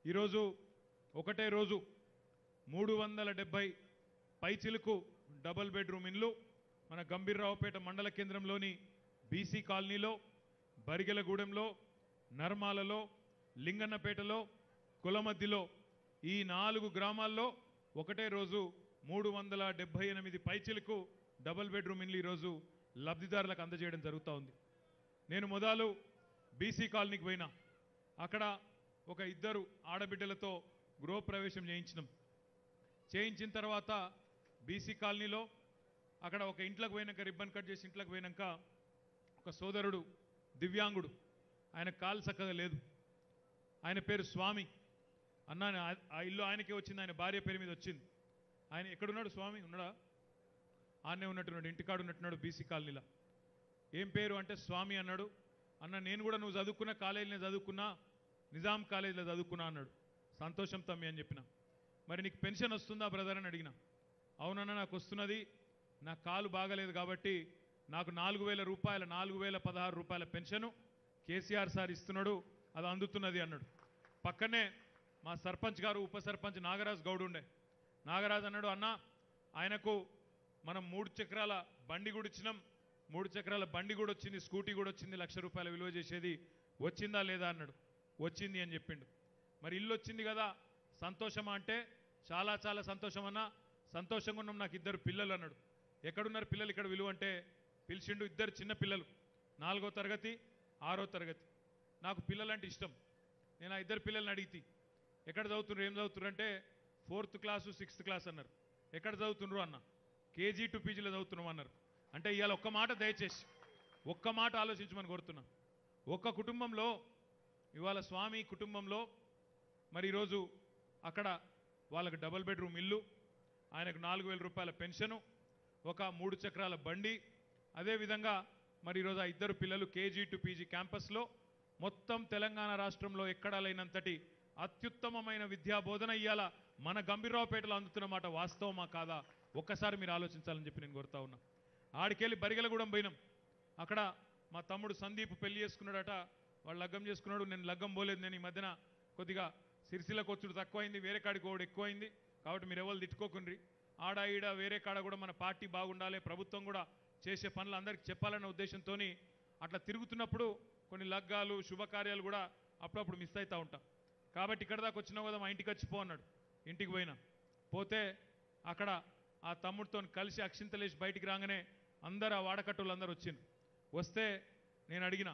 ఈరోజు ఒకటే రోజు మూడు వందల డెబ్బై పైచిలుకు డబుల్ బెడ్రూమ్ ఇండ్లు మన గంభీర్రావుపేట మండల కేంద్రంలోని బీసీ కాలనీలో బరిగెలగూడెంలో నర్మాలలో లింగన్నపేటలో కులమద్దిలో ఈ నాలుగు గ్రామాల్లో ఒకటే రోజు మూడు వందల డెబ్బై ఎనిమిది పైచిలకు డబుల్ బెడ్రూమ్ ఇండ్లు ఈరోజు లబ్ధిదారులకు అందజేయడం జరుగుతూ ఉంది నేను మొదలు బీసీ కాలనీకి పోయినా అక్కడ ఒక ఇద్దరు ఆడబిడ్డలతో గృహప్రవేశం చేయించినాం చేయించిన తర్వాత బీసీ కాలనీలో అక్కడ ఒక ఇంట్లోకి పోయినాక రిబ్బన్ కట్ చేసి ఇంట్లోకి పోయినాక ఒక సోదరుడు దివ్యాంగుడు ఆయన కాలు చక్కగా లేదు ఆయన పేరు స్వామి అన్న ఆ- ఆ ఇల్లు ఆయనకే వచ్చింది ఆయన భార్య పేరు మీద వచ్చింది ఆయన ఎక్కడున్నాడు స్వామి ఉన్నాడా ఆనే ఉన్నట్టున్నాడు ఇంటికాడు ఉన్నట్టున్నాడు బీసీ కాలనీలో ఏం పేరు అంటే స్వామి అన్నాడు అన్న నేను కూడా నువ్వు చదువుకున్న కాలేజీలో చదువుకున్నా నిజాం కాలేజీలో చదువుకున్నా అన్నాడు సంతోషం తమ్మి అని చెప్పిన మరి నీకు పెన్షన్ వస్తుందా బ్రదర్ అని అడిగిన అవునన్న నాకు వస్తున్నది నా కాలు బాగలేదు కాబట్టి నాకు నాలుగు వేల రూపాయల నాలుగు వేల పదహారు రూపాయల పెన్షను కేసీఆర్ సార్ ఇస్తున్నాడు అది అందుతున్నది అన్నాడు పక్కనే మా సర్పంచ్ గారు ఉప సర్పంచ్ నాగరాజ్ గౌడ్ ఉండే నాగరాజ్ అన్నాడు అన్న ఆయనకు మనం మూడు చక్రాల బండి కూడా ఇచ్చినాం మూడు చక్రాల బండి కూడా వచ్చింది స్కూటీ కూడా వచ్చింది లక్ష రూపాయల విలువ చేసేది వచ్చిందా లేదా అన్నాడు వచ్చింది అని చెప్పిండు మరి ఇల్లు వచ్చింది కదా సంతోషమా అంటే చాలా చాలా సంతోషం అన్నా సంతోషంగా ఉన్నాం నాకు ఇద్దరు పిల్లలు అన్నాడు ఎక్కడున్నారు పిల్లలు ఇక్కడ విలువ అంటే పిలిచిండు ఇద్దరు చిన్న పిల్లలు నాలుగో తరగతి ఆరో తరగతి నాకు పిల్లలంటే ఇష్టం నేను ఆ ఇద్దరు పిల్లల్ని అడిగితే ఎక్కడ చదువుతున్నారు ఏం చదువుతున్నారు అంటే ఫోర్త్ క్లాసు సిక్స్త్ క్లాస్ అన్నారు ఎక్కడ చదువుతున్నారు అన్న కేజీ టు పీజీలో చదువుతున్నాం అన్నారు అంటే ఇవాళ ఒక్క మాట దయచేసి ఒక్క మాట ఆలోచించమని కోరుతున్నా ఒక్క కుటుంబంలో ఇవాళ స్వామి కుటుంబంలో మరి ఈరోజు అక్కడ వాళ్ళకి డబుల్ బెడ్రూమ్ ఇల్లు ఆయనకు నాలుగు వేల రూపాయల పెన్షను ఒక మూడు చక్రాల బండి అదేవిధంగా మరి ఈరోజు ఆ ఇద్దరు పిల్లలు కేజీ టు పీజీ క్యాంపస్లో మొత్తం తెలంగాణ రాష్ట్రంలో ఎక్కడా లేనంతటి అత్యుత్తమమైన విద్యా బోధన ఇయ్యాల మన గంభీరావుపేటలో అందుతున్న మాట వాస్తవమా కాదా ఒక్కసారి మీరు ఆలోచించాలని చెప్పి నేను కోరుతా ఉన్నా ఆడికెళ్ళి బరిగెలగూడెం పోయినాం అక్కడ మా తమ్ముడు సందీప్ పెళ్లి చేసుకున్నాడట వాళ్ళు లగ్గం చేసుకున్నాడు నేను లగ్గం పోలేదు నేను ఈ మధ్యన కొద్దిగా సిరిసిలకు వచ్చుడు తక్కువైంది వేరే కాడికి పోవడం ఎక్కువైంది కాబట్టి మీరు ఎవరు తిట్టుకోకుండ్రి ఆడ ఈడ వేరే కాడ కూడా మన పార్టీ బాగుండాలి ప్రభుత్వం కూడా చేసే పనులు అందరికీ చెప్పాలన్న ఉద్దేశంతో అట్లా తిరుగుతున్నప్పుడు కొన్ని లగ్గాలు శుభకార్యాలు కూడా అప్పుడప్పుడు మిస్ అవుతూ ఉంటాం కాబట్టి ఇక్కడ దాకా వచ్చినావు కదా మా ఇంటికి వచ్చి పో అన్నాడు ఇంటికి పోయినా పోతే అక్కడ ఆ తమ్ముడితో కలిసి అక్షింతలేసి బయటికి రాగానే అందరు ఆ వాడకట్టులు అందరూ వచ్చిండ్రు వస్తే నేను అడిగిన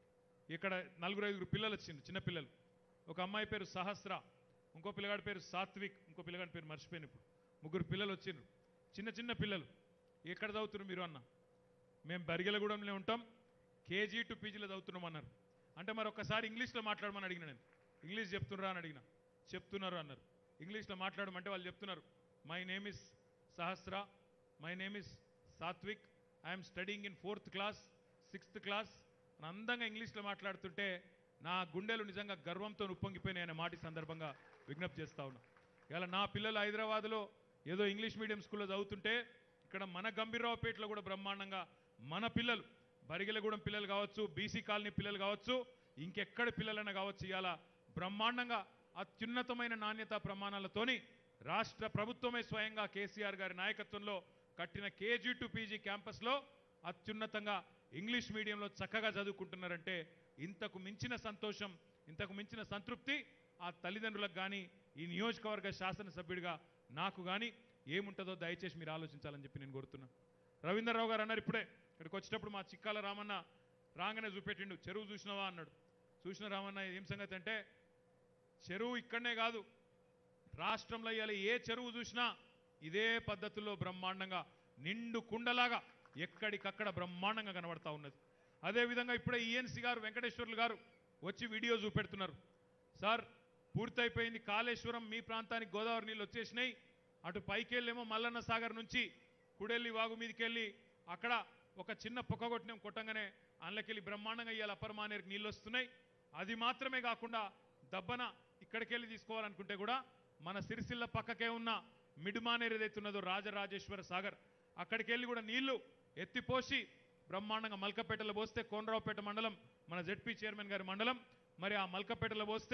ఇక్కడ నలుగురు ఐదుగురు పిల్లలు వచ్చిండ్రు చిన్న పిల్లలు ఒక అమ్మాయి పేరు సహస్ర ఇంకో పిల్లగాడి పేరు సాత్విక్ ఇంకో పిల్లగాడి పేరు మర్చిపోయాను ఇప్పుడు ముగ్గురు పిల్లలు వచ్చిండ్రు చిన్న చిన్న పిల్లలు ఎక్కడ చదువుతున్నారు మీరు అన్న మేము బరిగెలగూడెంలో ఉంటాం కేజీ టు పీజీలో చదువుతున్నాం అన్నారు అంటే మరి ఒక్కసారి ఇంగ్లీష్లో మాట్లాడమని అడిగిన నేను ఇంగ్లీష్ చెప్తున్నారా అని అడిగిన చెప్తున్నారు అన్నారు ఇంగ్లీష్లో మాట్లాడమంటే వాళ్ళు చెప్తున్నారు my name is Sahasra my name is Satvik I'm studying in fourth class sixth class అని అందంగా ఇంగ్లీష్లో మాట్లాడుతుంటే నా గుండెలు నిజంగా గర్వంతో ఉప్పొంగిపోయినాయి అనే మాట ఈ సందర్భంగా విజ్ఞప్తి చేస్తా ఉన్నా ఇలా నా పిల్లలు హైదరాబాద్లో ఏదో ఇంగ్లీష్ మీడియం స్కూల్లో చదువుతుంటే ఇక్కడ మన గంభీరావుపేటలో కూడా బ్రహ్మాండంగా మన పిల్లలు బరిగెలగూడెం పిల్లలు కావచ్చు బీసీ కాలనీ పిల్లలు కావచ్చు ఇంకెక్కడ పిల్లలైనా కావచ్చు ఇవాళ బ్రహ్మాండంగా అత్యున్నతమైన నాణ్యత ప్రమాణాలతోని రాష్ట్ర ప్రభుత్వమే స్వయంగా కేసీఆర్ గారి నాయకత్వంలో కట్టిన కేజీ టు పీజీ క్యాంపస్లో అత్యున్నతంగా ఇంగ్లీష్ మీడియంలో చక్కగా చదువుకుంటున్నారంటే ఇంతకు మించిన సంతోషం ఇంతకు మించిన సంతృప్తి ఆ తల్లిదండ్రులకు కానీ ఈ నియోజకవర్గ శాసనసభ్యుడిగా నాకు కానీ ఏముంటుందో దయచేసి మీరు ఆలోచించాలని చెప్పి నేను కోరుతున్నా రవీంద్రరావు గారు అన్నారు ఇప్పుడే ఇక్కడికి వచ్చేటప్పుడు మా చిక్కాల రామన్న రాగానే చూపెట్టిండు చెరువు చూసినావా అన్నాడు చూసిన రామన్న ఏం సంగతి అంటే చెరువు ఇక్కడనే కాదు రాష్ట్రంలో ఇవాళ ఏ చెరువు చూసినా ఇదే పద్ధతుల్లో బ్రహ్మాండంగా నిండు కుండలాగా ఎక్కడికక్కడ బ్రహ్మాండంగా కనబడతా ఉన్నది అదేవిధంగా ఇప్పుడే ఈఎన్సీ గారు వెంకటేశ్వర్లు గారు వచ్చి వీడియో చూపెడుతున్నారు సార్ పూర్తయిపోయింది కాళేశ్వరం మీ ప్రాంతానికి గోదావరి నీళ్ళు వచ్చేసినాయి అటు పైకెళ్ళేమో మల్లన్న సాగర్ నుంచి కుడెల్లి వాగు మీదకెళ్ళి అక్కడ ఒక చిన్న పొక్క కొట్టినాం కొట్టంగానే అందులోకెళ్ళి బ్రహ్మాండంగా ఇవాళ అప్పర్ మానేరుకి నీళ్ళు వస్తున్నాయి అది మాత్రమే కాకుండా దబ్బన ఇక్కడికెళ్ళి తీసుకోవాలనుకుంటే కూడా మన సిరిసిల్ల పక్కకే ఉన్న మిడ్మానేరు ఏదైతే ఉన్నదో రాజరాజేశ్వర సాగర్ అక్కడికి వెళ్ళి కూడా నీళ్లు ఎత్తిపోసి బ్రహ్మాండంగా మల్కపేటలో పోస్తే కోనరావుపేట మండలం మన జెడ్పీ చైర్మన్ గారి మండలం మరి ఆ మల్కపేటలో పోస్తే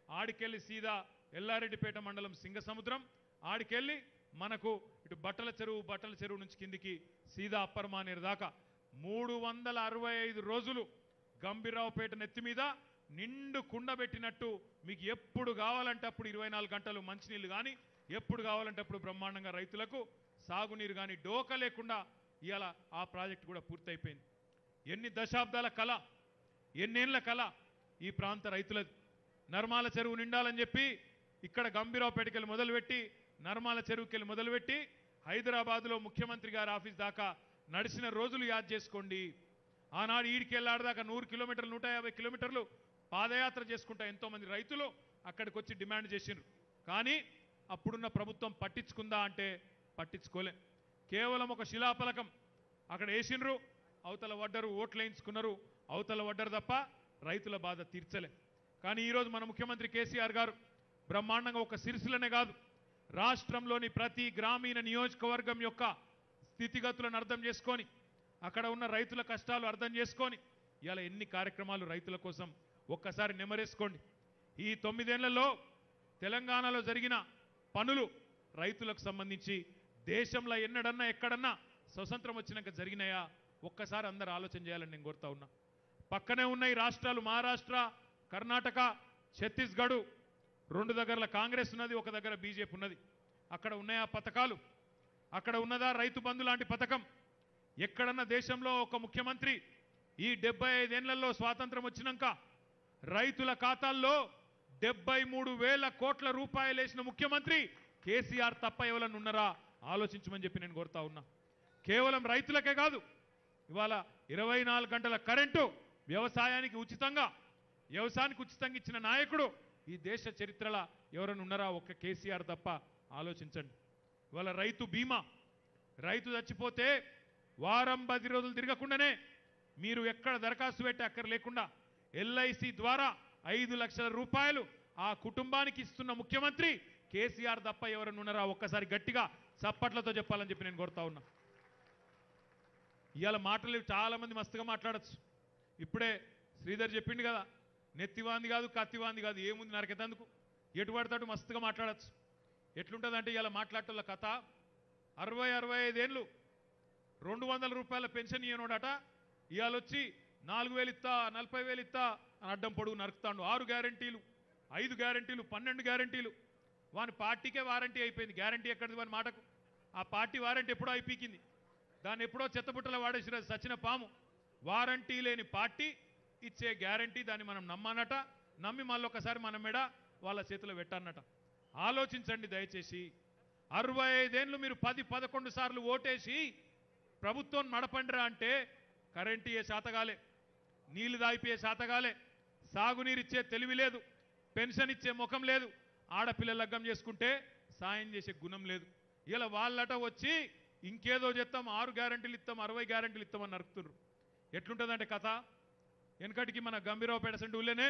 ఆడికెళ్ళి సీదా ఎల్లారెడ్డిపేట మండలం సింగసముద్రం ఆడికెళ్ళి మనకు ఇటు బట్టల చెరువు బట్టల చెరువు నుంచి కిందికి సీదా అప్పర్ మానేరు దాకా మూడు వందల అరవై ఐదు రోజులు గంభీరావుపేట నెత్తి మీద నిండు కుండ పెట్టినట్టు మీకు ఎప్పుడు కావాలంటే అప్పుడు ఇరవై నాలుగు గంటలు మంచినీళ్ళు కానీ ఎప్పుడు కావాలంటే అప్పుడు బ్రహ్మాండంగా రైతులకు సాగునీరు కానీ డోక లేకుండా ఇవాళ ఆ ప్రాజెక్టు కూడా పూర్తయిపోయింది ఎన్ని దశాబ్దాల కళ ఎన్నేళ్ల కళ ఈ ప్రాంత రైతులది నర్మాల చెరువు నిండాలని చెప్పి ఇక్కడ గంభీరావుపేటకెళ్ళి మొదలుపెట్టి నర్మాల చెరువుకెళ్ళి మొదలుపెట్టి హైదరాబాద్లో ముఖ్యమంత్రి గారి ఆఫీస్ దాకా నడిచిన రోజులు యాద్ చేసుకోండి ఆనాడు ఈడికి వెళ్ళాడదాకా నూరు కిలోమీటర్లు నూట యాభై కిలోమీటర్లు పాదయాత్ర చేసుకుంటా ఎంతోమంది రైతులు అక్కడికి వచ్చి డిమాండ్ చేసిండ్రు కానీ అప్పుడున్న ప్రభుత్వం పట్టించుకుందా అంటే పట్టించుకోలే కేవలం ఒక శిలాఫలకం అక్కడ వేసిండ్రు అవతల వడ్డరు ఓట్లు వేయించుకున్నారు అవతల వడ్డరు తప్ప రైతుల బాధ తీర్చలే కానీ ఈరోజు మన ముఖ్యమంత్రి కేసీఆర్ గారు బ్రహ్మాండంగా ఒక సిరిసిల్లనే కాదు రాష్ట్రంలోని ప్రతి గ్రామీణ నియోజకవర్గం యొక్క స్థితిగతులను అర్థం చేసుకొని అక్కడ ఉన్న రైతుల కష్టాలు అర్థం చేసుకొని ఇలా ఎన్ని కార్యక్రమాలు రైతుల కోసం ఒక్కసారి నెమరేసుకోండి ఈ తొమ్మిదేళ్లలో తెలంగాణలో జరిగిన పనులు రైతులకు సంబంధించి దేశంలో ఎన్నడన్నా ఎక్కడన్నా స్వతంత్రం వచ్చినాక జరిగినాయా ఒక్కసారి అందరు ఆలోచన చేయాలని నేను కోరుతా ఉన్నా పక్కనే ఉన్న ఈ రాష్ట్రాలు మహారాష్ట్ర కర్ణాటక ఛత్తీస్గఢ్ రెండు దగ్గరల కాంగ్రెస్ ఉన్నది ఒక దగ్గర బీజేపీ ఉన్నది అక్కడ ఉన్నాయా పథకాలు అక్కడ ఉన్నదా రైతు బంధు లాంటి పథకం ఎక్కడన్నా దేశంలో ఒక ముఖ్యమంత్రి ఈ డెబ్బై ఐదేళ్లలో స్వాతంత్రం వచ్చినాక రైతుల ఖాతాల్లో డెబ్బై మూడు వేల కోట్ల రూపాయలు వేసిన ముఖ్యమంత్రి కేసీఆర్ తప్ప ఎవరన్నా ఉన్నారా ఆలోచించమని చెప్పి నేను కోరుతా ఉన్నా కేవలం రైతులకే కాదు ఇవాళ ఇరవై నాలుగు గంటల కరెంటు వ్యవసాయానికి ఉచితంగా వ్యవసాయానికి ఉచితంగా ఇచ్చిన నాయకుడు ఈ దేశ చరిత్రలో ఎవరైనా ఉన్నారా ఒక్క కేసీఆర్ తప్ప ఆలోచించండి ఇవాళ రైతు బీమా రైతు చచ్చిపోతే వారం పది రోజులు తిరగకుండానే మీరు ఎక్కడ దరఖాస్తు పెట్టి అక్కర లేకుండా ఎల్ఐసి ద్వారా ఐదు లక్షల రూపాయలు ఆ కుటుంబానికి ఇస్తున్న ముఖ్యమంత్రి కేసీఆర్ తప్ప ఎవరైనా ఉన్నారా ఒక్కసారి గట్టిగా చప్పట్లతో చెప్పాలని చెప్పి నేను కోరుతా ఉన్నా ఇవాళ మాటలు చాలా మంది మస్తుగా మాట్లాడచ్చు ఇప్పుడే శ్రీధర్ చెప్పిండు కదా నెత్తివాంది కాదు కత్తివాంది కాదు ఏముంది నరకెతందుకు ఎటు పడతాడు మస్తుగా మాట్లాడచ్చు ఎట్లుంటుందంటే ఇవాళ మాట్లాడటంలో కథ అరవై అరవై ఐదేళ్ళు రెండు వందల రూపాయల పెన్షన్ ఇయ్యనోడట ఇవాళ వచ్చి నాలుగు వేలు ఇస్తా నలభై వేలు ఇస్తా అని అడ్డం పొడుగు నరుకుతాడు ఆరు గ్యారంటీలు ఐదు గ్యారంటీలు పన్నెండు గ్యారంటీలు వాని పార్టీకే వారంటీ అయిపోయింది గ్యారంటీ ఎక్కడిది వాని మాటకు ఆ పార్టీ వారంటీ ఎప్పుడో అయిపోయింది దాన్ని ఎప్పుడో చెత్తబుట్టలో వాడేసిన సచిన పాము వారంటీ లేని పార్టీ ఇచ్చే గ్యారంటీ దాన్ని మనం నమ్మనట నమ్మి మళ్ళీ ఒకసారి మన మెడ వాళ్ళ చేతిలో పెట్టన్నట ఆలోచించండి దయచేసి అరవై ఐదేళ్ళు మీరు పది పదకొండు సార్లు ఓటేసి ప్రభుత్వం నడపండిరా అంటే కరెంట్ ఇయ్యే శాతగాలే నీళ్లు దాయిపోయే శాతగాలే సాగునీరిచ్చే తెలివి లేదు పెన్షన్ ఇచ్చే ముఖం లేదు ఆడపిల్ల లగ్గం చేసుకుంటే సాయం చేసే గుణం లేదు ఇలా వాళ్ళట వచ్చి ఇంకేదో చెప్తాం ఆరు గ్యారంటీలు ఇస్తాం అరవై గ్యారంటీలు ఇస్తామని నరుకుతున్నారు ఎట్లుంటుందంటే కథ వెనకటికి మన గంభీరావుపేట సెంటు ఊళ్ళోనే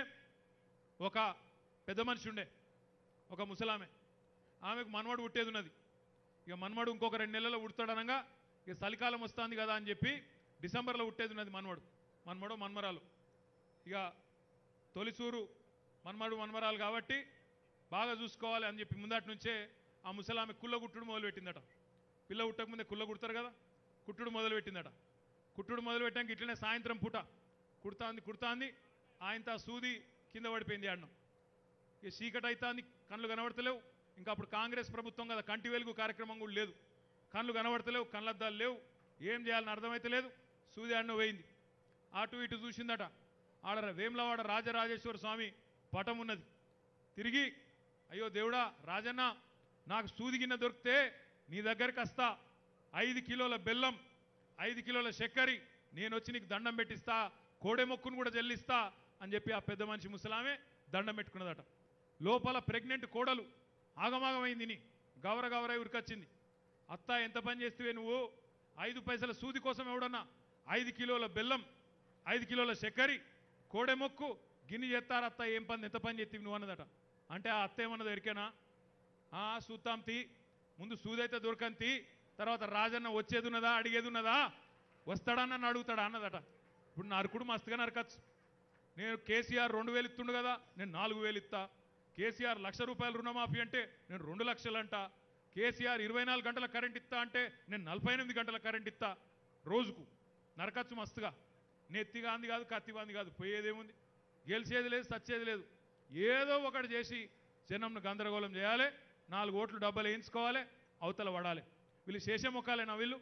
ఒక పెద్ద మనిషి ఉండే ఒక ముసలామె ఆమెకు మనవడు పుట్టేది ఉన్నది ఇక మనవడు ఇంకొక రెండు నెలల్లో ఉడతాడనగా ఇక చలికాలం వస్తుంది కదా అని చెప్పి డిసెంబర్లో ఉట్టేది ఉన్నది మనవడు మనమడు మన్మరాలు ఇక తొలిసూరు మన్మడు మన్మరాలు కాబట్టి బాగా చూసుకోవాలి అని చెప్పి ముందటి నుంచే ఆ ముసలామె కుల్ల కుట్టుడు మొదలుపెట్టిందట పిల్ల కుట్టక ముందే కుల్ల కుడతారు కదా కుట్టుడు మొదలుపెట్టిందట కుట్టుడు మొదలుపెట్టాక ఇట్లనే సాయంత్రం పూట కుడతాంది కుడతాంది ఆయనతో ఆ సూది కింద పడిపోయింది ఆడనం ఇక చీకటి అవుతాంది కళ్ళు కనబడతలేవు ఇంకా అప్పుడు కాంగ్రెస్ ప్రభుత్వం కదా కంటి వెలుగు కార్యక్రమం కూడా లేదు కళ్ళు కనబడతలేవు కళ్ళద్దాలు లేవు ఏం చేయాలని అర్థమైతే లేదు సూది ఆడన పోయింది అటు ఇటు చూసిందట ఆడ వేములవాడ రాజరాజేశ్వర స్వామి పటం ఉన్నది తిరిగి అయ్యో దేవుడా రాజన్న నాకు సూది గిన్నె దొరికితే నీ దగ్గరికి వస్తా ఐదు కిలోల బెల్లం ఐదు కిలోల చక్కెరి నేను వచ్చి నీకు దండం పెట్టిస్తా కోడె మొక్కును కూడా చెల్లిస్తా అని చెప్పి ఆ పెద్ద మనిషి ముసలామే దండం పెట్టుకున్నదట లోపల ప్రెగ్నెంట్ కోడలు ఆగమాగమైంది నీ గవర గవర ఉరికొచ్చింది అత్త ఎంత పని చేస్తే నువ్వు ఐదు పైసల సూది కోసం ఎవడన్నా ఐదు కిలోల బెల్లం ఐదు కిలోల చక్కెరి కోడె మొక్కు గిన్నె చేస్తారు అత్త ఏం పని ఎంత పని చేతివి నువ్వు అన్నదట అంటే ఆ అత్త ఏమన్నది ఎరికేనా ఆ సూతాం తీ ముందు సూదైతే దొరకని తీ తర్వాత రాజన్న వచ్చేది ఉన్నదా అడిగేది ఉన్నదా వస్తాడా నన్ను అడుగుతాడా అన్నదట ఇప్పుడు నరుకుడు మస్తుగా నరకచ్చు నేను కేసీఆర్ రెండు వేలు ఇస్తుండు కదా నేను నాలుగు వేలు ఇస్తా కేసీఆర్ లక్ష రూపాయల రుణమాఫీ అంటే నేను రెండు లక్షలంట కేసీఆర్ ఇరవై నాలుగు గంటల కరెంట్ ఇస్తా అంటే నేను నలభై ఎనిమిది గంటల కరెంట్ ఇస్తా రోజుకు నరకచ్చు మస్తుగా నెత్తిగా అంది కాదు కత్తిగాంది కాదు పోయేదేముంది గెలిచేది లేదు సచ్చేది లేదు ఏదో ఒకటి చేసి జనంను గందరగోళం చేయాలి నాలుగు ఓట్లు డబ్బలు వేయించుకోవాలి అవతల పడాలి వీళ్ళు చేసే ముఖాలేనా వీళ్ళు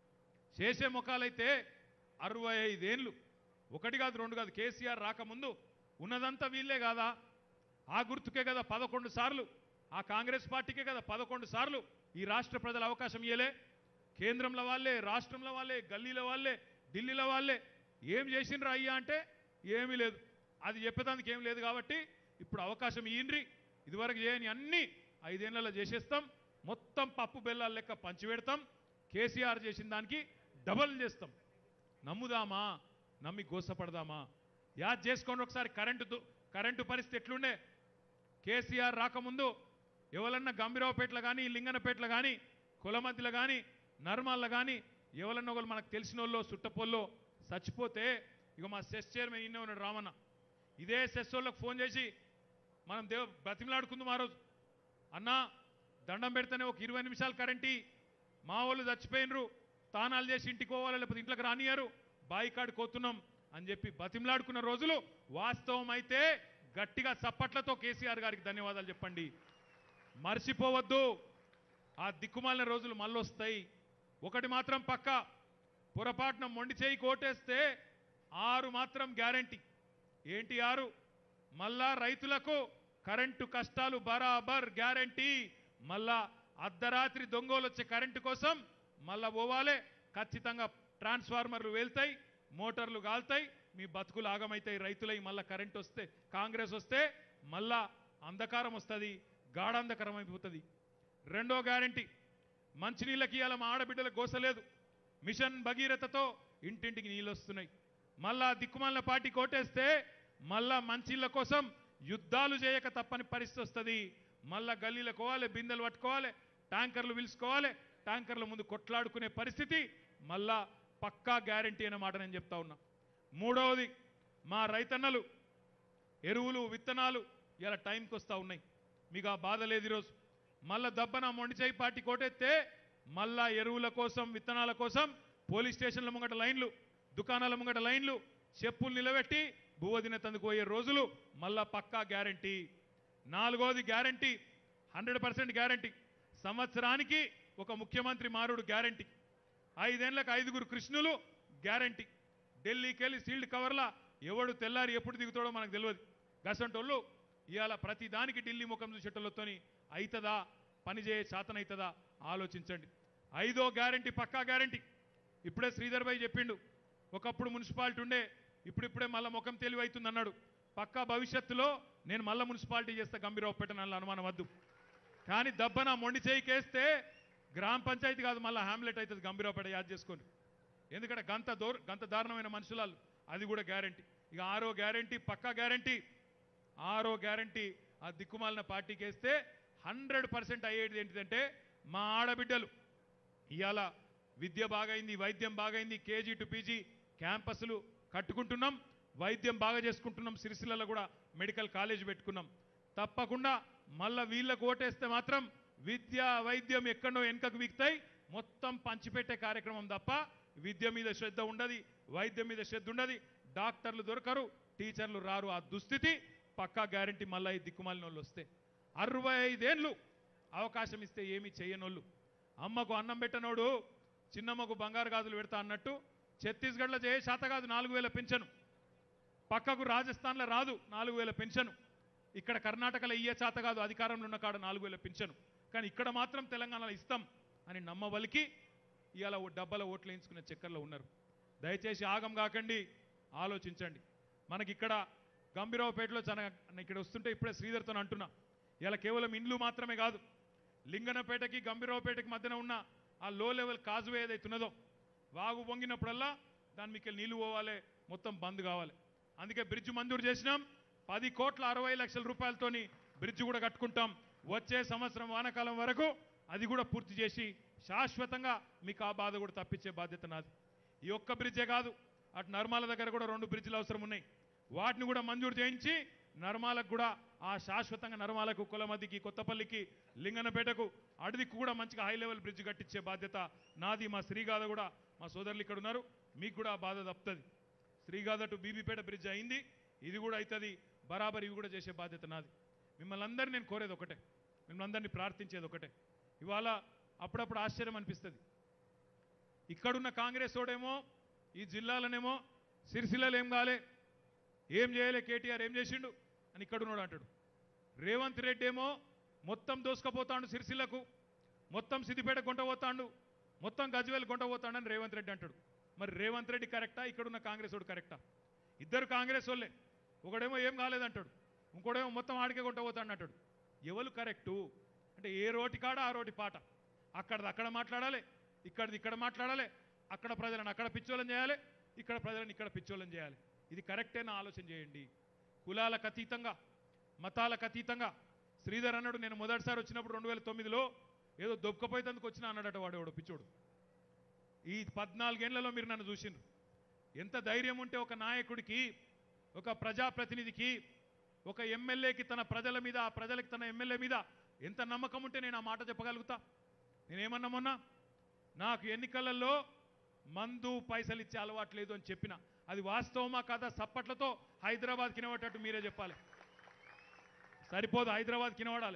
చేసే ముఖాలైతే అరవై ఐదేళ్ళు ఒకటి కాదు రెండు కాదు కేసీఆర్ రాకముందు ఉన్నదంతా వీళ్ళే కాదా ఆ గుర్తుకే కదా పదకొండు సార్లు ఆ కాంగ్రెస్ పార్టీకే కదా పదకొండు సార్లు ఈ రాష్ట్ర ప్రజల అవకాశం ఇయ్యలే కేంద్రంలో వాళ్ళే రాష్ట్రంలో వాళ్ళే గల్లీలో వాళ్ళే ఢిల్లీలో వాళ్ళే ఏం చేసిండ్రు అయ్యా అంటే ఏమీ లేదు అది చెప్పేదానికి ఏం లేదు కాబట్టి ఇప్పుడు అవకాశం ఇయ్యండ్రి ఇదివరకు చేయని అన్ని ఐదేళ్లలో చేసేస్తాం మొత్తం పప్పు బెల్లాల లెక్క పంచిపెడతాం కేసీఆర్ చేసిన దానికి డబల్ చేస్తాం నమ్ముదామా నమ్మి గోసపడదామా యాద్ చేసుకోండి ఒకసారి కరెంటు దు- కరెంటు పరిస్థితి ఎట్లుండే కేసీఆర్ రాకముందు ఎవరన్నా గంభీరావుపేటలో కానీ లింగనపేటలో కానీ కులమద్దిలో కానీ నర్మాల్లో కానీ ఎవరన్నా ఒకరు మనకు తెలిసిన వాళ్ళు సుట్టపోల్లో చచ్చిపోతే ఇక మా సెస్ చైర్మన్ ఇన్నే ఉన్నాడు రామన్న ఇదే సెస్ వాళ్ళకి ఫోన్ చేసి మనం దేవ బ్రతిమలాడుకుందాం ఆ రోజు అన్నా దండం పెడితేనే ఒక ఇరవై నిమిషాలు కరెంటీ మా వాళ్ళు చచ్చిపోయినరు తానాలు చేసి ఇంటికి పోవాలి లేకపోతే ఇంట్లోకి రానియారు బాయి కాడికి పోతున్నాం అని చెప్పి బతిమలాడుకున్న రోజులు వాస్తవం అయితే గట్టిగా చప్పట్లతో కేసీఆర్ గారికి ధన్యవాదాలు చెప్పండి మర్చిపోవద్దు ఆ దిక్కుమాలిన రోజులు మళ్ళొస్తాయి ఒకటి మాత్రం పక్క పొరపాటున మొండి చేయి కోటేస్తే ఆరు మాత్రం గ్యారంటీ ఏంటి ఆరు మళ్ళా రైతులకు కరెంటు కష్టాలు బరాబర్ గ్యారంటీ మళ్ళా అర్ధరాత్రి దొంగలు వచ్చే కరెంటు కోసం మళ్ళా పోవాలే ఖచ్చితంగా ట్రాన్స్ఫార్మర్లు వెళ్తాయి మోటార్లు కాల్తాయి మీ బతుకులు ఆగమైతాయి రైతులై మళ్ళా కరెంట్ వస్తే కాంగ్రెస్ వస్తే మళ్ళా అంధకారం వస్తుంది గాఢాంధకారం అయిపోతుంది రెండో గ్యారంటీ మంచినీళ్ళకి ఇవాళ మా ఆడబిడ్డలకు గోసలేదు మిషన్ భగీరథతో ఇంటింటికి నీళ్ళు వస్తున్నాయి మళ్ళా దిక్కుమాలిన పార్టీ కోటేస్తే మళ్ళా మంచిళ్ళ కోసం యుద్ధాలు చేయక తప్పని పరిస్థితి వస్తుంది మళ్ళా గల్లీలకు పోవాలి బిందెలు పట్టుకోవాలి ట్యాంకర్లు పిలుచుకోవాలి ట్యాంకర్ల ముందు కొట్లాడుకునే పరిస్థితి మళ్ళా పక్కా గ్యారంటీ అనే మాట నేను చెప్తా ఉన్నా మూడవది మా రైతన్నలు ఎరువులు విత్తనాలు ఇలా టైంకి వస్తూ ఉన్నాయి మీకు ఆ బాధ లేదు ఈరోజు మళ్ళా దబ్బన మొండిచేయి పార్టీ కోటెత్తే మళ్ళా ఎరువుల కోసం విత్తనాల కోసం పోలీస్ స్టేషన్ల ముంగట లైన్లు దుకాణాల ముంగట లైన్లు చెప్పులు నిలబెట్టి భూవదిన తందుకు పోయే రోజులు మళ్ళా పక్కా గ్యారంటీ నాలుగోది గ్యారంటీ హండ్రెడ్ పర్సెంట్ గ్యారంటీ సంవత్సరానికి ఒక ముఖ్యమంత్రి మారుడు గ్యారంటీ ఐదేళ్లకు ఐదుగురు కృష్ణులు గ్యారంటీ ఢిల్లీకి వెళ్ళి సీల్డ్ కవర్లా ఎవడు తెల్లారి ఎప్పుడు దిగుతాడో మనకు తెలియదు గసంటోళ్ళు ఇవాళ ప్రతి దానికి ఢిల్లీ ముఖం చూసేటోళ్ళతోని అవుతుందా పని చేయ శాతనవుతుందా ఆలోచించండి ఐదో గ్యారంటీ పక్కా గ్యారంటీ ఇప్పుడే శ్రీధర్ భాయ్ చెప్పిండు ఒకప్పుడు మున్సిపాలిటీ ఉండే ఇప్పుడిప్పుడే మళ్ళా ముఖం తెలివి అవుతుంది అన్నాడు పక్కా భవిష్యత్తులో నేను మళ్ళా మున్సిపాలిటీ చేస్తే గంభీరావుపేట నల్ల అనుమానం వద్దు కానీ దబ్బన మొండి చేయి కేస్తే గ్రామ పంచాయతీ కాదు మళ్ళీ హ్యామ్లెట్ అవుతుంది గంభీరావుపేట యాద్ చేసుకోండి ఎందుకంటే గంత దూర గంత దారుణమైన మనుషులాలు అది కూడా గ్యారంటీ ఇక ఆరో గ్యారంటీ పక్కా గ్యారంటీ ఆరో గ్యారంటీ ఆ దిక్కుమాలిన పార్టీకి వేస్తే హండ్రెడ్ పర్సెంట్ అయ్యేది ఏంటిదంటే మా ఆడబిడ్డలు ఇవాళ విద్య బాగైంది వైద్యం బాగైంది కేజీ టు పీజీ క్యాంపస్లు కట్టుకుంటున్నాం వైద్యం బాగా చేసుకుంటున్నాం సిరిసిల్లలో కూడా మెడికల్ కాలేజ్ పెట్టుకున్నాం తప్పకుండా మళ్ళా వీళ్ళకు ఓటేస్తే మాత్రం విద్య వైద్యం ఎక్కడో వెనుకకు వీక్తాయి మొత్తం పంచిపెట్టే కార్యక్రమం తప్ప విద్య మీద శ్రద్ధ ఉండదు వైద్యం మీద శ్రద్ధ ఉండదు డాక్టర్లు దొరకరు టీచర్లు రారు ఆ దుస్థితి పక్కా గ్యారంటీ మళ్ళీ ఈ దిక్కుమాలిన వాళ్ళు వస్తే అరవై ఐదేళ్ళు అవకాశం ఇస్తే ఏమీ చెయ్యనోళ్ళు అమ్మకు అన్నం పెట్టనోడు చిన్నమ్మకు బంగారు గాజులు పెడతా అన్నట్టు ఛత్తీస్గఢ్లో చేయ శాత కాదు నాలుగు వేల పెన్షన్ పక్కకు రాజస్థాన్లో రాదు నాలుగు వేల పెన్షన్ ఇక్కడ కర్ణాటకలో ఇయ్యే చేత కాదు అధికారంలో ఉన్న కాడ నాలుగు వేల పెన్షన్ కానీ ఇక్కడ మాత్రం తెలంగాణలో ఇస్తాం అని నమ్మవలికి ఇవాళ ఓ డబ్బల ఓట్లు వేయించుకునే చక్కర్లో ఉన్నారు దయచేసి ఆగం కాకండి ఆలోచించండి మనకి ఇక్కడ గంభీరావుపేటలో చాలా ఇక్కడ వస్తుంటే ఇప్పుడే శ్రీధర్తో అంటున్నా ఇలా కేవలం ఇండ్లు మాత్రమే కాదు లింగనపేటకి గంభీరావుపేటకి మధ్యన ఉన్న ఆ లో లెవెల్ కాజువే ఏదైతే ఉన్నదో వాగు పొంగినప్పుడల్లా దాని మీకు నీళ్లు పోవాలి మొత్తం బంద్ కావాలి అందుకే బ్రిడ్జ్ మంజూరు చేసినాం పది కోట్ల అరవై లక్షల రూపాయలతోని బ్రిడ్జ్ కూడా కట్టుకుంటాం వచ్చే సంవత్సరం వానాకాలం వరకు అది కూడా పూర్తి చేసి శాశ్వతంగా మీకు ఆ బాధ కూడా తప్పించే బాధ్యత నాది ఈ ఒక్క బ్రిడ్జే కాదు అటు నర్మాల దగ్గర కూడా రెండు బ్రిడ్జిలు అవసరం ఉన్నాయి వాటిని కూడా మంజూరు చేయించి నర్మాలకు కూడా ఆ శాశ్వతంగా నరమాలకు కులమద్దికి కొత్తపల్లికి లింగనపేటకు అడవికి కూడా మంచిగా హై లెవెల్ బ్రిడ్జ్ కట్టించే బాధ్యత నాది మా శ్రీగాథ కూడా మా సోదరులు ఇక్కడ ఉన్నారు మీకు కూడా ఆ బాధ తప్పుతుంది శ్రీగాథ టు బీబీపేట బ్రిడ్జ్ అయింది ఇది కూడా అవుతుంది బరాబర్ ఇవి కూడా చేసే బాధ్యత నాది మిమ్మల్ని అందరినీ నేను కోరేది ఒకటే మిమ్మల్ని అందరినీ ప్రార్థించేది ఒకటే ఇవాళ అప్పుడప్పుడు ఆశ్చర్యం అనిపిస్తుంది ఇక్కడున్న కాంగ్రెస్ ఓడేమో ఈ జిల్లాలనేమో సిరిసిల్లలు ఏం కాలే ఏం చేయలే కేటీఆర్ ఏం చేసిండు అని ఇక్కడున్నాడు అంటాడు రేవంత్ రెడ్డి ఏమో మొత్తం దోసుకపోతాడు సిరిసిల్లకు మొత్తం సిద్దిపేట కొంట పోతాడు మొత్తం గజ్వేల్ కొంట పోతాడని రేవంత్ రెడ్డి అంటాడు మరి రేవంత్ రెడ్డి కరెక్టా ఇక్కడున్న కాంగ్రెస్ వాడు కరెక్టా ఇద్దరు కాంగ్రెస్ వాళ్ళే ఒకడేమో ఏం కాలేదంటాడు ఇంకోడేమో మొత్తం ఆడికే కొంట పోతాడు అంటాడు ఎవరు కరెక్టు అంటే ఏ రోటి కాడ ఆ రోటి పాట అక్కడది అక్కడ మాట్లాడాలి ఇక్కడది ఇక్కడ మాట్లాడాలి అక్కడ ప్రజలను అక్కడ పిచ్చోళ్ళని చేయాలి ఇక్కడ ప్రజలను ఇక్కడ పిచ్చోళ్ళని చేయాలి ఇది కరెక్టేనా ఆలోచన చేయండి కులాలకు అతీతంగా మతాలకు అతీతంగా శ్రీధర్ అన్నాడు నేను మొదటిసారి వచ్చినప్పుడు రెండు వేల తొమ్మిదిలో ఏదో దొబ్బకపోయేందుకు వచ్చినా అన్నాడట వాడు ఎవడు పిచ్చోడు ఈ పద్నాలుగేళ్లలో మీరు నన్ను చూసిండ్రు ఎంత ధైర్యం ఉంటే ఒక నాయకుడికి ఒక ప్రజాప్రతినిధికి ఒక ఎమ్మెల్యేకి తన ప్రజల మీద ఆ ప్రజలకి తన ఎమ్మెల్యే మీద ఎంత నమ్మకం ఉంటే నేను ఆ మాట చెప్పగలుగుతా నేనేమన్నా మొన్నా నాకు ఎన్నికలలో మందు పైసలు ఇచ్చే అలవాటు లేదు అని చెప్పిన అది వాస్తవమా కాదా సప్పట్లతో హైదరాబాద్ కినబట్టట్టు మీరే చెప్పాలి సరిపోదు హైదరాబాద్ కినబడాలి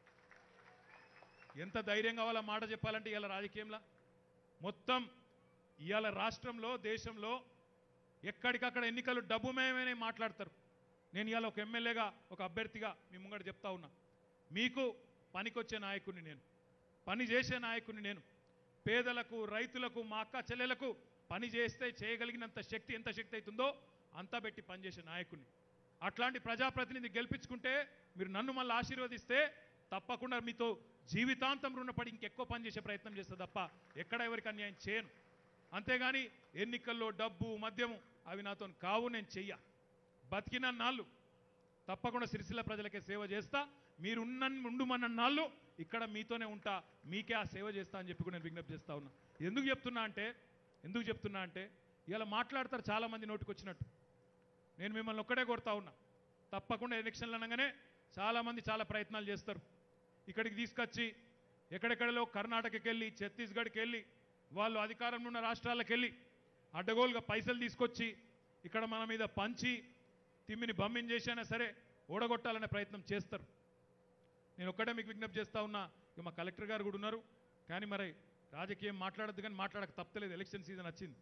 ఎంత ధైర్యం కావాలో మాట చెప్పాలంటే ఇవాళ రాజకీయంలో మొత్తం ఇవాళ రాష్ట్రంలో దేశంలో ఎక్కడికక్కడ ఎన్నికలు డబ్బుమయమనే మాట్లాడతారు నేను ఇవాళ ఒక ఎమ్మెల్యేగా ఒక అభ్యర్థిగా మీ ముంగట చెప్తా ఉన్నా మీకు పనికొచ్చే నాయకుడిని నేను పని చేసే నాయకుడిని నేను పేదలకు రైతులకు మా అక్క చెల్లెలకు పని చేస్తే చేయగలిగినంత శక్తి ఎంత శక్తి అవుతుందో అంతా పెట్టి పనిచేసే నాయకుడిని అట్లాంటి ప్రజాప్రతినిధి గెలిపించుకుంటే మీరు నన్ను మళ్ళీ ఆశీర్వదిస్తే తప్పకుండా మీతో జీవితాంతం రుణపడి ఇంకెక్కువ పని చేసే ప్రయత్నం చేస్తా తప్ప ఎక్కడ ఎవరికి అన్యాయం చేయను అంతేగాని ఎన్నికల్లో డబ్బు మద్యము అవి నాతో కావు నేను చెయ్య బతికిన నాళ్ళు తప్పకుండా సిరిసిల్ల ప్రజలకే సేవ చేస్తా మీరు ఉన్న ఉండుమన్న నాళ్ళు ఇక్కడ మీతోనే ఉంటా మీకే ఆ సేవ చేస్తా అని చెప్పి కూడా నేను విజ్ఞప్తి చేస్తా ఉన్నా ఎందుకు చెప్తున్నా అంటే ఎందుకు చెప్తున్నా అంటే ఇలా మాట్లాడతారు చాలా మంది నోటికి వచ్చినట్టు నేను మిమ్మల్ని ఒక్కడే కోరుతా ఉన్నా తప్పకుండా ఎలక్షన్లు అనగానే చాలామంది చాలా ప్రయత్నాలు చేస్తారు ఇక్కడికి తీసుకొచ్చి ఎక్కడెక్కడలో కర్ణాటకకి వెళ్ళి ఛత్తీస్గఢ్కి వెళ్ళి వాళ్ళు అధికారంలో ఉన్న రాష్ట్రాలకు వెళ్ళి అడ్డగోలుగా పైసలు తీసుకొచ్చి ఇక్కడ మన మీద పంచి తిమ్మిని బమ్మిని చేసైనా సరే ఓడగొట్టాలనే ప్రయత్నం చేస్తారు నేను ఒక్కటే మీకు విజ్ఞప్తి చేస్తా ఉన్నా ఇక మా కలెక్టర్ గారు కూడా ఉన్నారు కానీ మరి రాజకీయం మాట్లాడద్దు కానీ మాట్లాడక తప్పలేదు ఎలక్షన్ సీజన్ వచ్చింది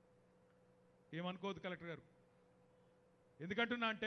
ఏమనుకోవద్దు కలెక్టర్ గారు ఎందుకంటున్నా అంటే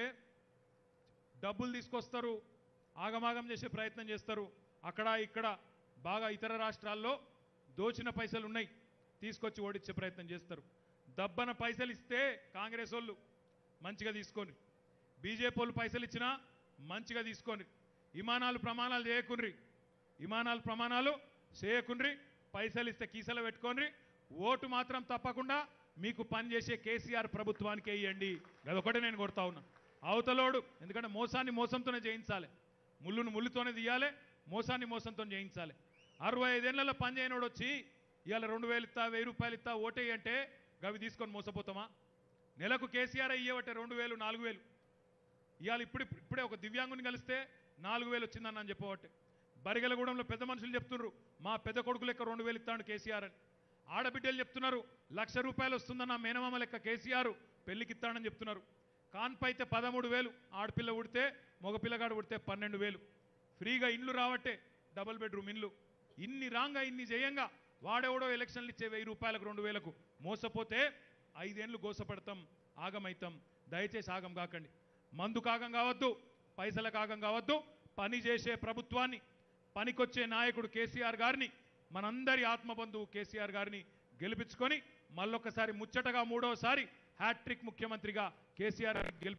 డబ్బులు తీసుకొస్తారు ఆగమాగం చేసే ప్రయత్నం చేస్తారు అక్కడ ఇక్కడ బాగా ఇతర రాష్ట్రాల్లో దోచిన పైసలు ఉన్నాయి తీసుకొచ్చి ఓడించే ప్రయత్నం చేస్తారు దబ్బన పైసలు ఇస్తే కాంగ్రెస్ వాళ్ళు మంచిగా తీసుకొని బీజేపీ వాళ్ళు పైసలు ఇచ్చినా మంచిగా తీసుకొని విమానాలు ప్రమాణాలు చేయకుండ్రి విమానాలు ప్రమాణాలు చేయకుండ్రి పైసలు ఇస్తే కీసలు పెట్టుకోండి ఓటు మాత్రం తప్పకుండా మీకు పనిచేసే కేసీఆర్ ప్రభుత్వానికి వేయండి అదొకటే నేను కొడతా ఉన్నా అవతలోడు ఎందుకంటే మోసాన్ని మోసంతోనే చేయించాలి ముళ్ళును ముళ్ళుతోనే తీయాలి మోసాన్ని మోసంతో చేయించాలి అరవై ఐదేళ్లలో పని చేయనోడు వచ్చి ఇవాళ రెండు వేలు ఇస్తా వెయ్యి రూపాయలు ఇస్తా ఓటేయి అంటే గవి తీసుకొని మోసపోతామా నెలకు కేసీఆర్ అయ్యేవట్టే రెండు వేలు నాలుగు వేలు ఇవాళ ఇప్పుడు ఇప్పుడే ఒక దివ్యాంగుని కలిస్తే నాలుగు వేలు వచ్చిందన్న అని చెప్పబట్టే బరిగలగూడెంలో పెద్ద మనుషులు చెప్తున్నారు మా పెద్ద కొడుకు లెక్క రెండు వేలు ఇస్తాడు కేసీఆర్ అని ఆడబిడ్డలు చెప్తున్నారు లక్ష రూపాయలు వస్తుందన్న మేనమామ లెక్క కేసీఆర్ పెళ్లికి ఇస్తాడని చెప్తున్నారు కాన్ప అయితే పదమూడు వేలు ఆడపిల్ల ఉడితే మగపిల్లగాడు ఉడితే పన్నెండు వేలు ఫ్రీగా ఇండ్లు రావట్టే డబుల్ బెడ్రూమ్ ఇండ్లు ఇన్ని రాంగా ఇన్ని జయంగా వాడెవడో ఎలక్షన్లు ఇచ్చే వెయ్యి రూపాయలకు రెండు వేలకు మోసపోతే ఐదేళ్లు గోసపడతాం ఆగమైతాం దయచేసి ఆగం కాకండి మందు కాగం కావద్దు పైసల కాగం కావద్దు పని చేసే ప్రభుత్వాన్ని పనికొచ్చే నాయకుడు కేసీఆర్ గారిని మనందరి ఆత్మబంధువు కేసీఆర్ గారిని గెలిపించుకొని మళ్ళొక్కసారి ముచ్చటగా మూడవసారి హ్యాట్రిక్ ముఖ్యమంత్రిగా కేసీఆర్ గారిని గెలిపి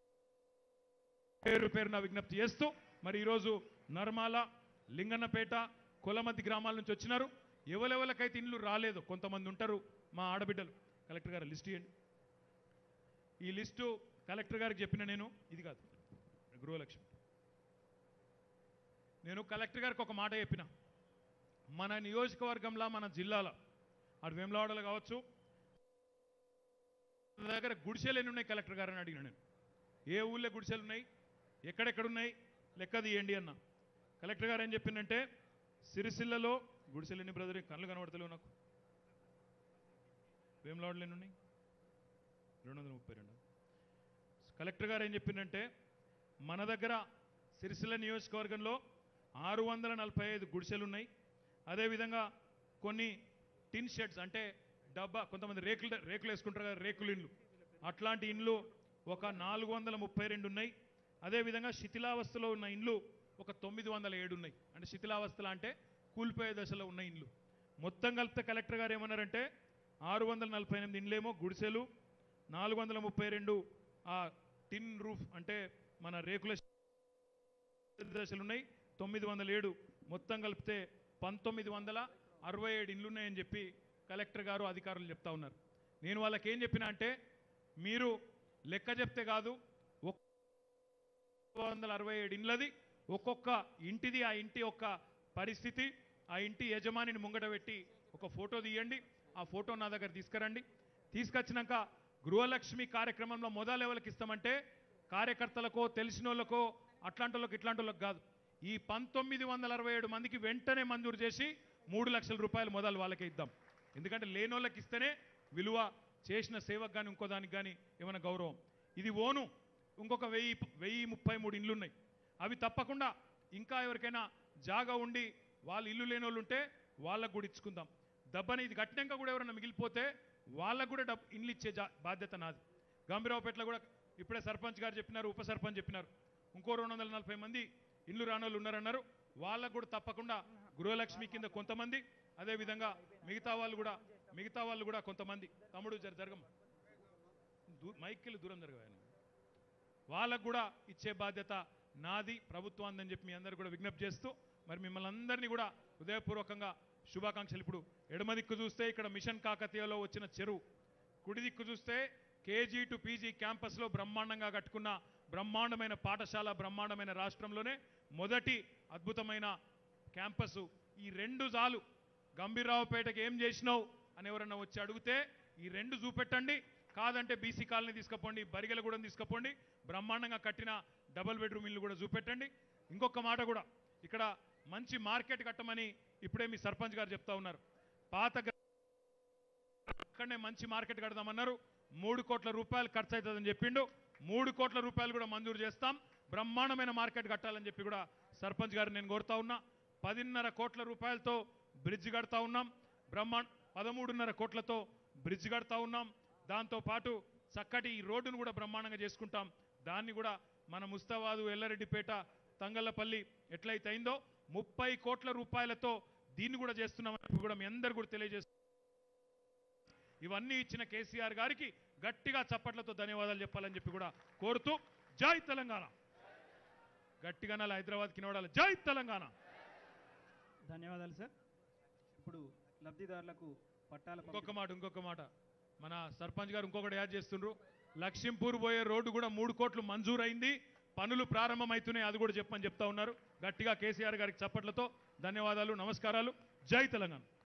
పేరు పేరున విజ్ఞప్తి చేస్తూ మరి ఈరోజు నర్మాల లింగన్నపేట కొలమతి గ్రామాల నుంచి వచ్చినారు ఎవరెవరికైతే ఇండ్లు రాలేదు కొంతమంది ఉంటారు మా ఆడబిడ్డలు కలెక్టర్ గారు లిస్ట్ ఇవ్వండి ఈ లిస్టు కలెక్టర్ గారికి చెప్పిన నేను ఇది కాదు గృహలక్ష్మి నేను కలెక్టర్ గారికి ఒక మాట చెప్పిన మన నియోజకవర్గంలో మన జిల్లాలో అటు వేములవాడలో కావచ్చు మన దగ్గర గుడిసెలు ఎన్ని ఉన్నాయి కలెక్టర్ గారని అడిగిన నేను ఏ ఊళ్ళో గుడిసెలు ఉన్నాయి ఎక్కడెక్కడ ఉన్నాయి లెక్క తీయండి అన్న కలెక్టర్ గారు ఏం చెప్పిందంటే సిరిసిల్లలో గుడిసెల్లని బ్రదర్ కళ్ళు కనబడతలేవు నాకు వేములవాడలు ఎన్ని ఉన్నాయి రెండు వందల ముప్పై రెండు కలెక్టర్ గారు ఏం చెప్పిందంటే మన దగ్గర సిరిసిల్ల నియోజకవర్గంలో ఆరు వందల నలభై ఐదు గుడిసెలు ఉన్నాయి అదేవిధంగా కొన్ని టిన్ షెడ్స్ అంటే డబ్బా కొంతమంది రేకులు రేకులు వేసుకుంటారు కదా రేకులు ఇండ్లు అట్లాంటి ఇండ్లు ఒక నాలుగు వందల ముప్పై రెండు ఉన్నాయి అదేవిధంగా శిథిలావస్థలో ఉన్న ఇండ్లు ఒక తొమ్మిది వందల ఏడు ఉన్నాయి అంటే శిథిలావస్థలు అంటే కూలిపోయే దశలో ఉన్న ఇండ్లు మొత్తం కలిపితే కలెక్టర్ గారు ఏమన్నారంటే ఆరు వందల నలభై ఎనిమిది ఇండ్లేమో గుడిసెలు నాలుగు వందల ముప్పై రెండు ఆ టిన్ రూఫ్ అంటే మన రేకుల దశలు ఉన్నాయి తొమ్మిది వందల ఏడు మొత్తం కలిపితే పంతొమ్మిది వందల అరవై ఏడు ఇండ్లు ఉన్నాయని చెప్పి కలెక్టర్ గారు అధికారులు చెప్తా ఉన్నారు నేను వాళ్ళకి ఏం చెప్పినా అంటే మీరు లెక్క చెప్తే కాదు ఒక్క వందల అరవై ఏడు ఇండ్లది ఒక్కొక్క ఇంటిది ఆ ఇంటి యొక్క పరిస్థితి ఆ ఇంటి యజమానిని ముంగట పెట్టి ఒక ఫోటో తీయండి ఆ ఫోటో నా దగ్గర తీసుకురండి తీసుకొచ్చినాక గృహలక్ష్మి కార్యక్రమంలో మొదలు లెవెల్కి ఇస్తామంటే కార్యకర్తలకో తెలిసిన వాళ్ళకో అట్లాంటి వాళ్ళకి ఇట్లాంటి వాళ్ళకి కాదు ఈ పంతొమ్మిది వందల అరవై ఏడు మందికి వెంటనే మంజూరు చేసి మూడు లక్షల రూపాయలు మొదలు వాళ్ళకే ఇద్దాం ఎందుకంటే లేనోళ్ళకి ఇస్తేనే విలువ చేసిన సేవకు కానీ ఇంకో దానికి కానీ ఏమైనా గౌరవం ఇది ఓను ఇంకొక వెయ్యి వెయ్యి ముప్పై మూడు ఇండ్లు ఉన్నాయి అవి తప్పకుండా ఇంకా ఎవరికైనా జాగా ఉండి వాళ్ళు ఇల్లు లేని వాళ్ళు ఉంటే వాళ్ళకు కూడా ఇచ్చుకుందాం దబ్బని ఇది కట్టినాక కూడా ఎవరైనా మిగిలిపోతే వాళ్ళకు కూడా డబ్బు ఇండ్లు ఇచ్చే జా- బాధ్యత నాది గంభీరావుపేటలో కూడా ఇప్పుడే సర్పంచ్ గారు చెప్పినారు ఉప సర్పంచ్ చెప్పినారు ఇంకో రెండు వందల నలభై మంది ఇల్లు రానోళ్ళు ఉన్నారన్నారు వాళ్ళకు కూడా తప్పకుండా గృహలక్ష్మి కింద కొంతమంది అదేవిధంగా మిగతా వాళ్ళు కూడా మిగతా వాళ్ళు కూడా కొంతమంది తమ్ముడు జర జరగం దూ మైక్కెళ్ళి దూరం జరగవాలి వాళ్ళకు కూడా ఇచ్చే బాధ్యత నాది ప్రభుత్వం అని చెప్పి మీ అందరు కూడా విజ్ఞప్తి చేస్తూ మరి మిమ్మల్ని అందరినీ కూడా హృదయపూర్వకంగా శుభాకాంక్షలు ఇప్పుడు ఎడమ దిక్కు చూస్తే ఇక్కడ మిషన్ కాకతీయలో వచ్చిన చెరువు కుడి దిక్కు చూస్తే కేజీ టు పీజీ క్యాంపస్లో బ్రహ్మాండంగా కట్టుకున్న బ్రహ్మాండమైన పాఠశాల బ్రహ్మాండమైన రాష్ట్రంలోనే మొదటి అద్భుతమైన క్యాంపస్ ఈ రెండు చాలు గంభీరరావుపేటకి ఏం చేసినావు అని ఎవరన్నా వచ్చి అడిగితే ఈ రెండు చూపెట్టండి కాదంటే బీసీ కాలనీ తీసుకుపోండి బరిగెలగూడెం తీసుకుపోండి బ్రహ్మాండంగా కట్టిన డబుల్ బెడ్రూమ్ ఇల్లు కూడా చూపెట్టండి ఇంకొక మాట కూడా ఇక్కడ మంచి మార్కెట్ కట్టమని ఇప్పుడే మీ సర్పంచ్ గారు చెప్తా ఉన్నారు పాత గ్రా- అక్కడనే మంచి మార్కెట్ కడదామన్నారు మూడు కోట్ల రూపాయలు ఖర్చు అవుతుందని చెప్పిండు మూడు కోట్ల రూపాయలు కూడా మంజూరు చేస్తాం బ్రహ్మాండమైన మార్కెట్ కట్టాలని చెప్పి కూడా సర్పంచ్ గారు నేను కోరుతా ఉన్నా పదిన్నర కోట్ల రూపాయలతో బ్రిడ్జ్ కడతా ఉన్నాం బ్రహ్మాండ పదమూడున్నర కోట్లతో బ్రిడ్జ్ కడతా ఉన్నాం దాంతో పాటు చక్కటి ఈ రోడ్డును కూడా బ్రహ్మాండంగా చేసుకుంటాం దాన్ని కూడా మన ముస్తాబాదు ఎల్లారెడ్డిపేట తంగళ్ళపల్లి ఎట్లయితే అయిందో ముప్పై కోట్ల రూపాయలతో దీన్ని కూడా చేస్తున్నామని చెప్పి కూడా మీ అందరు కూడా తెలియజేస్తున్నాం ఇవన్నీ ఇచ్చిన కేసీఆర్ గారికి గట్టిగా చప్పట్లతో ధన్యవాదాలు చెప్పాలని చెప్పి కూడా కోరుతూ జై తెలంగాణ గట్టిగా నాలి హైదరాబాద్ కినవడాలి జై తెలంగాణ ధన్యవాదాలు సార్ ఇప్పుడు లబ్ధిదారులకు పట్టాల ఇంకొక పంపిణీ- మాట ఇంకొక మాట మన సర్పంచ్ గారు ఇంకొకటి యాడ్ చేస్తుండ్రు లక్ష్మీపూర్ పోయే రోడ్డు కూడా మూడు కోట్లు మంజూరైంది పనులు ప్రారంభమవుతున్నాయి అది కూడా చెప్పమని చెప్తా ఉన్నారు గట్టిగా కేసీఆర్ గారికి చప్పట్లతో ధన్యవాదాలు నమస్కారాలు జై తెలంగాణ